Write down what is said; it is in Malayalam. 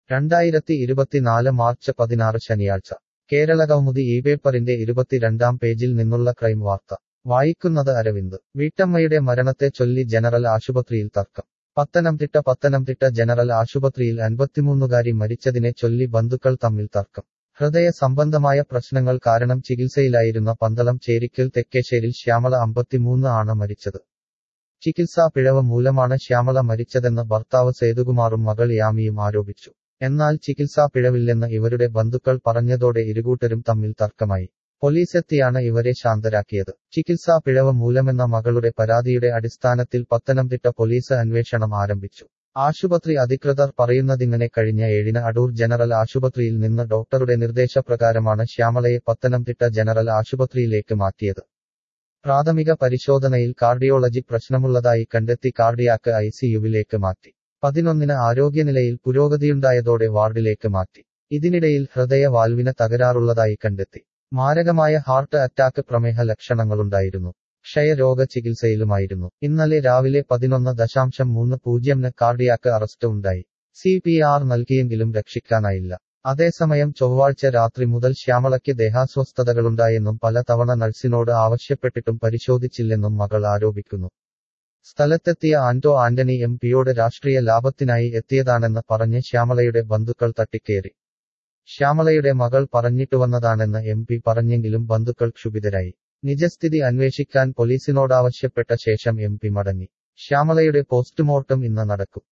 രണ്ടായിരത്തി ഇരുപത്തിനാല് മാർച്ച് പതിനാറ് ശനിയാഴ്ച കേരളകൗമുദി ഈ പേപ്പറിന്റെ ഇരുപത്തിരണ്ടാം പേജിൽ നിന്നുള്ള ക്രൈം വാർത്ത വായിക്കുന്നത് അരവിന്ദ് വീട്ടമ്മയുടെ മരണത്തെ ചൊല്ലി ജനറൽ ആശുപത്രിയിൽ തർക്കം പത്തനംതിട്ട പത്തനംതിട്ട ജനറൽ ആശുപത്രിയിൽ അൻപത്തിമൂന്നുകാരി മരിച്ചതിനെ ചൊല്ലി ബന്ധുക്കൾ തമ്മിൽ തർക്കം ഹൃദയ സംബന്ധമായ പ്രശ്നങ്ങൾ കാരണം ചികിത്സയിലായിരുന്ന പന്തളം ചേരിക്കൽ തെക്കേശ്ശേരിൽ ശ്യാമള അമ്പത്തിമൂന്ന് ആണ് മരിച്ചത് ചികിത്സാ പിഴവ് മൂലമാണ് ശ്യാമള മരിച്ചതെന്ന് ഭർത്താവ് സേതുകുമാറും മകൾ യാമിയും ആരോപിച്ചു എന്നാൽ ചികിത്സാ പിഴവില്ലെന്ന് ഇവരുടെ ബന്ധുക്കൾ പറഞ്ഞതോടെ ഇരുകൂട്ടരും തമ്മിൽ തർക്കമായി പോലീസെത്തിയാണ് ഇവരെ ശാന്തരാക്കിയത് ചികിത്സാ പിഴവ് മൂലമെന്ന മകളുടെ പരാതിയുടെ അടിസ്ഥാനത്തിൽ പത്തനംതിട്ട പോലീസ് അന്വേഷണം ആരംഭിച്ചു ആശുപത്രി അധികൃതർ പറയുന്നതിങ്ങനെ കഴിഞ്ഞ ഏഴിന് അടൂർ ജനറൽ ആശുപത്രിയിൽ നിന്ന് ഡോക്ടറുടെ നിർദ്ദേശപ്രകാരമാണ് ശ്യാമളയെ പത്തനംതിട്ട ജനറൽ ആശുപത്രിയിലേക്ക് മാറ്റിയത് പ്രാഥമിക പരിശോധനയിൽ കാർഡിയോളജി പ്രശ്നമുള്ളതായി കണ്ടെത്തി കാർഡിയാക്ക് ഐസിയുവിലേക്ക് മാറ്റി പതിനൊന്നിന് ആരോഗ്യനിലയിൽ പുരോഗതിയുണ്ടായതോടെ വാർഡിലേക്ക് മാറ്റി ഇതിനിടയിൽ ഹൃദയ വാൽവിന് തകരാറുള്ളതായി കണ്ടെത്തി മാരകമായ ഹാർട്ട് അറ്റാക്ക് പ്രമേഹ ലക്ഷണങ്ങളുണ്ടായിരുന്നു ക്ഷയരോഗ ചികിത്സയിലുമായിരുന്നു ഇന്നലെ രാവിലെ പതിനൊന്ന് ദശാംശം മൂന്ന് പൂജ്യംന് കാർഡിയാക്ക് അറസ്റ്റ് ഉണ്ടായി സി പി ആർ നൽകിയെങ്കിലും രക്ഷിക്കാനായില്ല അതേസമയം ചൊവ്വാഴ്ച രാത്രി മുതൽ ശ്യാമളയ്ക്ക് ദേഹാസ്വസ്ഥതകളുണ്ടായെന്നും പലതവണ നഴ്സിനോട് ആവശ്യപ്പെട്ടിട്ടും പരിശോധിച്ചില്ലെന്നും മകൾ ആരോപിക്കുന്നു സ്ഥലത്തെത്തിയ ആന്റോ ആന്റണി എം പിയോട് രാഷ്ട്രീയ ലാഭത്തിനായി എത്തിയതാണെന്ന് പറഞ്ഞ് ശ്യാമളയുടെ ബന്ധുക്കൾ തട്ടിക്കേറി ശ്യാമളയുടെ മകൾ പറഞ്ഞിട്ടുവന്നതാണെന്ന് എം പി പറഞ്ഞെങ്കിലും ബന്ധുക്കൾ ക്ഷുഭിതരായി നിജസ്ഥിതി അന്വേഷിക്കാൻ പോലീസിനോടാവശ്യപ്പെട്ട ശേഷം എം പി മടങ്ങി ശ്യാമളയുടെ പോസ്റ്റ്മോർട്ടം ഇന്ന് നടക്കും